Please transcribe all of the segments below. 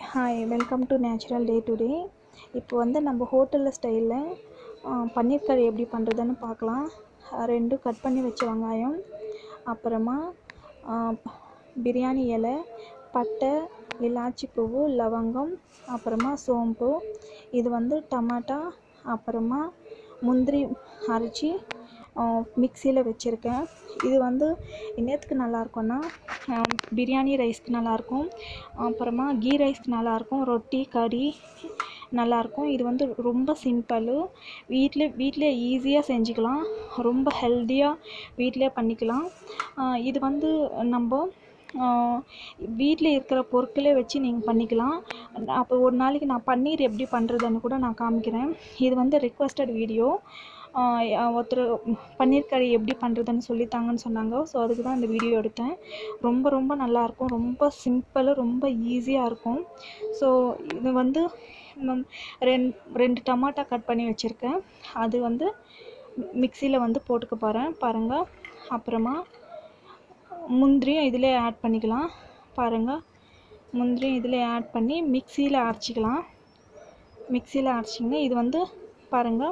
hi welcome to natural day today இப்போ வந்து நம்ம ஹோட்டலில் ஸ்டைலில் பன்னீர் கறி எப்படி பண்ணுறதுன்னு பார்க்கலாம் அஹ் ரெண்டும் கட் பண்ணி வச்ச வெங்காயம் அப்புறமா ஆஹ் பிரியாணி இலை பட்டை இலாச்சி பூவு லவங்கம் அப்புறமா சோம்பு இது வந்து டமாட்டா அப்புறமா முந்திரி அரைச்சி மிக்சியில் வச்சுருக்கேன் இது வந்து என்னத்துக்கு நல்லாயிருக்கும்னா பிரியாணி ரைஸ்க்கு நல்லாயிருக்கும் அப்புறமா கீ ரைஸ்க்கு நல்லாயிருக்கும் ரொட்டி கறி நல்லாயிருக்கும் இது வந்து ரொம்ப சிம்பிள் வீட்டில் வீட்டில் ஈஸியாக செஞ்சுக்கலாம் ரொம்ப ஹெல்த்தியாக வீட்டிலே பண்ணிக்கலாம் ஆஹ் இது வந்து நம்ம வீட்டில் இருக்கிற பொருட்களே வச்சு நீங்கள் பண்ணிக்கலாம் அப்போ ஒரு நாளைக்கு நான் பன்னீர் எப்படி பண்ணுறதுன்னு கூட நான் காமிக்கிறேன் இது வந்து ரிக்வஸ்டட் வீடியோ ஒருத்தர் பன்னீர் கறி எப்படி பண்ணுறதுன்னு சொல்லித்தாங்கன்னு சொன்னாங்க ஸோ அதுக்கு தான் இந்த வீடியோ எடுத்தேன் ரொம்ப ரொம்ப நல்லாயிருக்கும் ரொம்ப சிம்பிள் ரொம்ப ஈஸியாக இருக்கும் ஸோ இது வந்து ம், ரெண் ரெண்டு டமாட்டா கட் பண்ணி வச்சுருக்கேன் அது வந்து மிக்சியில் வந்து போட்டுக்க போகிறேன் பாருங்கள் அப்புறமா முந்திரியும் இதிலே ஆட் பண்ணிக்கலாம் பாருங்கள் முந்திரியும் இதிலே ஆட் பண்ணி மிக்சியில் அரைச்சிக்கலாம் மிக்சியில் அரைச்சிங்க இது வந்து பாருங்கள்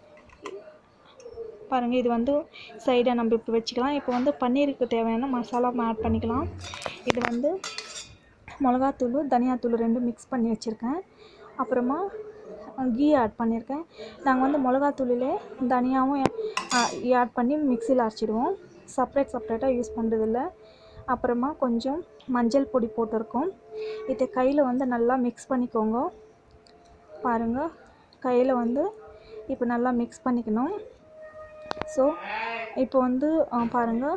பாருங்கள் இது வந்து சைடாக நம்ம இப்போ வச்சுக்கலாம் இப்போ வந்து பன்னீருக்கு தேவையான மசாலா ஆட் பண்ணிக்கலாம் இது வந்து மிளகாத்தூள் தனியாத்தூள் ரெண்டும் மிக்ஸ் பண்ணி வச்சுருக்கேன் அப்புறமா கீ ஆட் பண்ணியிருக்கேன் நாங்கள் வந்து மிளகாத்தூளிலே தனியாகவும் ஆட் பண்ணி மிக்சியில் அரைச்சிடுவோம் செப்ரேட் செப்ரேட்டாக யூஸ் பண்ணுறதில்ல அப்புறமா கொஞ்சம் மஞ்சள் பொடி போட்டிருக்கோம் இதை கையில் வந்து நல்லா மிக்ஸ் பண்ணிக்கோங்க பாருங்கள் கையில் வந்து இப்போ நல்லா மிக்ஸ் பண்ணிக்கணும் ஸோ இப்போ வந்து பாருங்கள்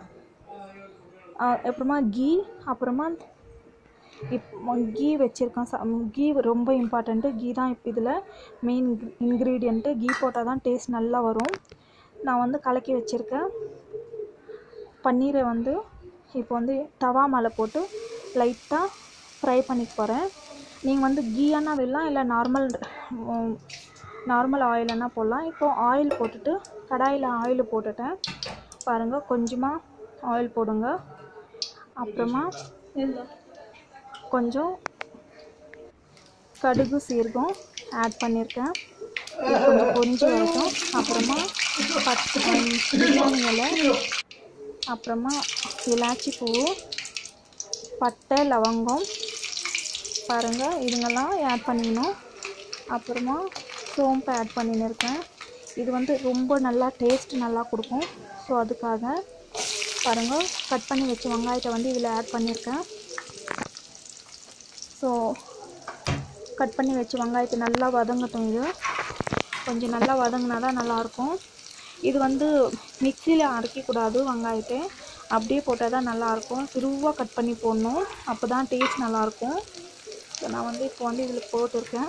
அப்புறமா கீ அப்புறமா இப் கீ வச்சுருக்கோம் ச கீ ரொம்ப இம்பார்ட்டண்ட்டு கீ தான் இப்போ இதில் மெயின் இன்க்ரீடியண்ட்டு கீ போட்டால் தான் டேஸ்ட் நல்லா வரும் நான் வந்து கலக்கி வச்சுருக்கேன் பன்னீரை வந்து இப்போ வந்து தவா மேலே போட்டு லைட்டாக ஃப்ரை பண்ணிக்க போகிறேன் நீங்கள் வந்து கீயானா விடலாம் இல்லை நார்மல் நார்மல் ஆயிலன்னா போடலாம் இப்போது ஆயில் போட்டுட்டு கடாயில் ஆயில் போட்டுட்டேன் பாருங்கள் கொஞ்சமாக ஆயில் போடுங்க அப்புறமா கொஞ்சம் கடுகு சீரகம் ஆட் பண்ணியிருக்கேன் இது கொஞ்சம் பொரிஞ்சு வரட்டும் அப்புறமா பத்து பிரியாணி இலை அப்புறமா இலாச்சி பூ பட்டை லவங்கம் பாருங்கள் இதுங்கெல்லாம் ஆட் பண்ணிக்கணும் அப்புறமா சோம்பு ஆட் பண்ணின்னு இருக்கேன் இது வந்து ரொம்ப நல்லா டேஸ்ட் நல்லா கொடுக்கும் ஸோ அதுக்காக பாருங்கள் கட் பண்ணி வச்ச வெங்காயத்தை வந்து இதில் ஆட் பண்ணியிருக்கேன் ஸோ கட் பண்ணி வச்ச வெங்காயத்தை நல்லா வதங்கட்டும் இது கொஞ்சம் நல்லா வதங்கினா தான் நல்லாயிருக்கும் இது வந்து மிக்சியில் அரைக்கக்கூடாது வெங்காயத்தை அப்படியே போட்டால் தான் நல்லாயிருக்கும் சிறுவாக கட் பண்ணி போடணும் அப்போ தான் டேஸ்ட் நல்லாயிருக்கும் ஸோ நான் வந்து இப்போ வந்து இதில் போட்டிருக்கேன்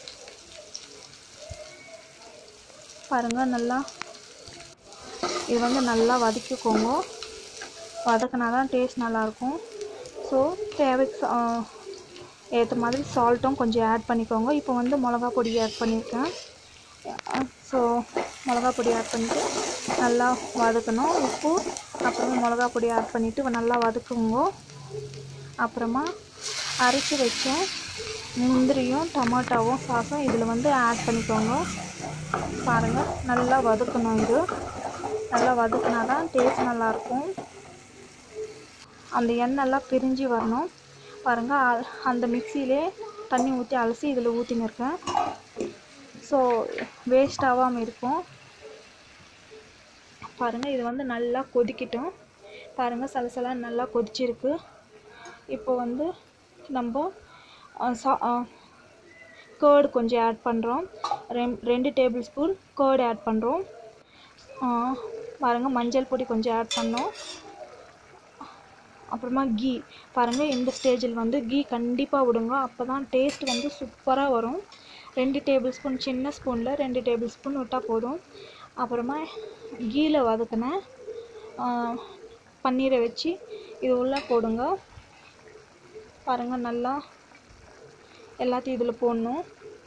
பாருங்கள் நல்லா இது வந்து நல்லா வதக்கிக்கோங்க வதக்கினா தான் டேஸ்ட் நல்லாயிருக்கும் ஸோ தேவைக்கு சா- ஏற்ற மாதிரி சால்ட்டும் கொஞ்சம் ஆட் பண்ணிக்கோங்க இப்போ வந்து மிளகா பொடி ஆட் பண்ணியிருக்கேன் ஸோ மிளகா பொடி ஆட் பண்ணிவிட்டு நல்லா வதக்கணும் உப்பு அப்புறமா மிளகா பொடி ஆட் பண்ணிவிட்டு நல்லா வதக்குங்க அப்புறமா அரைச்சி வச்ச முந்திரியும் டொமேட்டோவும் சாஸும் இதில் வந்து ஆட் பண்ணிக்கோங்க பாருங்கள் நல்லா வதக்கணும் இது நல்லா வதக்குனா தான் டேஸ்ட் நல்லாயிருக்கும் அந்த எண்ணெய்லாம் பிரிஞ்சு வரணும் பாருங்கள் அ- அந்த மிக்சியிலே தண்ணி ஊற்றி அலசி இதில் ஊற்றின்னு இருக்கேன் ஸோ வேஸ்ட் ஆகாமல் இருக்கும் பாருங்கள் இது வந்து நல்லா கொதிக்கட்டும் பாருங்கள் சலசலா நல்லா கொதிச்சிருக்கு இப்போ வந்து நம்ம அஹ், சா கேர்டு கொஞ்சம் ஆட் பண்ணுறோம் ரெம் ரெண்டு டேபிள் ஸ்பூன் கேர்டு ஆட் பண்ணுறோம் பாருங்கள் மஞ்சள் பொடி கொஞ்சம் ஆட் பண்ணோம் அப்புறமா கீ பாருங்கள் இந்த ஸ்டேஜில் வந்து கீ கண்டிப்பாக விடுங்க அப்போ தான் டேஸ்ட் வந்து சூப்பராக வரும் ரெண்டு டேபிள் ஸ்பூன் சின்ன ஸ்பூனில் ரெண்டு டேபிள் ஸ்பூன் விட்டால் போதும் அப்புறமா கீல வதக்கின பன்னீரை வச்சு இது உள்ளே போடுங்க பாருங்கள் நல்லா எல்லாத்தையும் இதில் போடணும்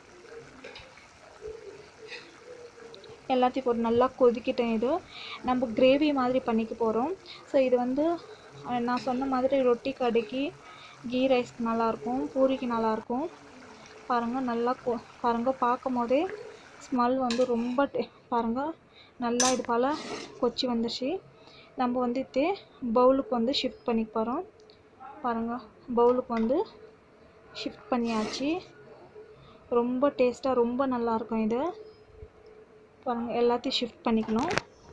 எல்லாத்தையும் போட்டு நல்லா கொதிக்கிட்டேன் இது நம்ம கிரேவி மாதிரி பண்ணிக்க போகிறோம் ஸோ இது வந்து அஹ், நான் சொன்ன மாதிரி ரொட்டி கடைக்கு கீ ரைஸ்க்கு நல்லாயிருக்கும் பூரிக்கு நல்லாயிருக்கும் பாருங்கள் நல்லா கொ பாருங்கள் பார்க்கும் போதே ஸ்மெல் வந்து ரொம்ப டே பாருங்கள் நல்லா இது போல் கொச்சி வந்துச்சு நம்ம வந்து தே பவுலுக்கு வந்து ஷிஃப்ட் பண்ணிக்க போகிறோம் பாருங்கள் பவுலுக்கு வந்து ஷிஃப்ட் பண்ணியாச்சு ரொம்ப டேஸ்ட்டாக ரொம்ப நல்லாயிருக்கும் இது பாருங்கள் எல்லாத்தையும் ஷிஃப்ட் பண்ணிக்கணும்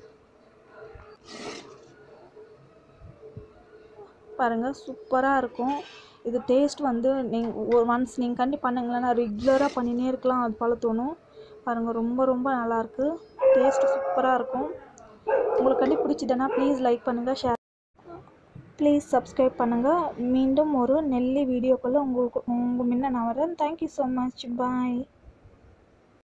பாருங்கள் சூப்பராக இருக்கும் இது டேஸ்ட் வந்து நீங்கள் ஒன்ஸ் நீங்கள் கண்டி பண்ணுங்களேன் ரெகுலராக பண்ணினே இருக்கலாம் அது போல் தோணும் பாருங்கள் ரொம்ப ரொம்ப நல்லாயிருக்கு டேஸ்ட்டு சூப்பராக இருக்கும் உங்களுக்கு கண்டி பிடிச்சிதுன்னா ப்ளீஸ் லைக் பண்ணுங்கள் ஷேர் ப்ளீஸ் சப்ஸ்கிரைப் பண்ணுங்கள் மீண்டும் ஒரு நெல்லி வீடியோக்குள்ளே உங்களுக்கு உங்கள் முன்ன நான் வரேன் தேங்க்யூ ஸோ மச் பாய்